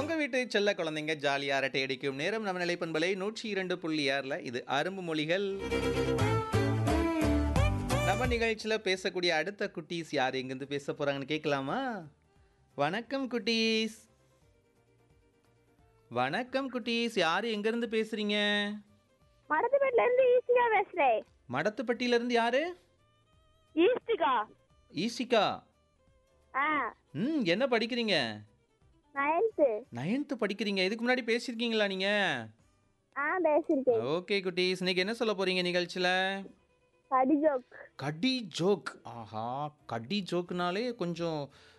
உங்க வீட்டு செல்ல குழந்தைங்க ஜாலியா அரட்டை அடிக்கும் நேரம் நம்ம நிலைப்பண்பலை நூற்றி இரண்டு புள்ளி ஆறுல இது அரும்பு மொழிகள் நம்ம நிகழ்ச்சியில் பேசக்கூடிய அடுத்த குட்டீஸ் யார் எங்கேருந்து பேச போறாங்கன்னு கேட்கலாமா வணக்கம் குட்டீஸ் வணக்கம் குட்டீஸ் யார் எங்கேருந்து பேசுறீங்க மடத்துப்பேட்டில இருந்து ஈஸ்டிகா பேசுறேன் மடத்துப்பட்டியிலேருந்து யாரு ஈஸ்டிகா ஈசிகா ஆ ம் என்ன படிக்கிறீங்க நைன்த்து நைன்த்து படிக்கிறீங்க இதுக்கு முன்னாடி பேசியிருக்கீங்களா நீங்கள் ஆ பேசியிருக்கேன் ஓகே குட்டீஸ் இன்னைக்கு என்ன சொல்ல போறீங்க நிகழ்ச்சியில் கடி ஜோக் கடி ஜோக் ஆஹா கடி ஜோக்குனாலே கொஞ்சம்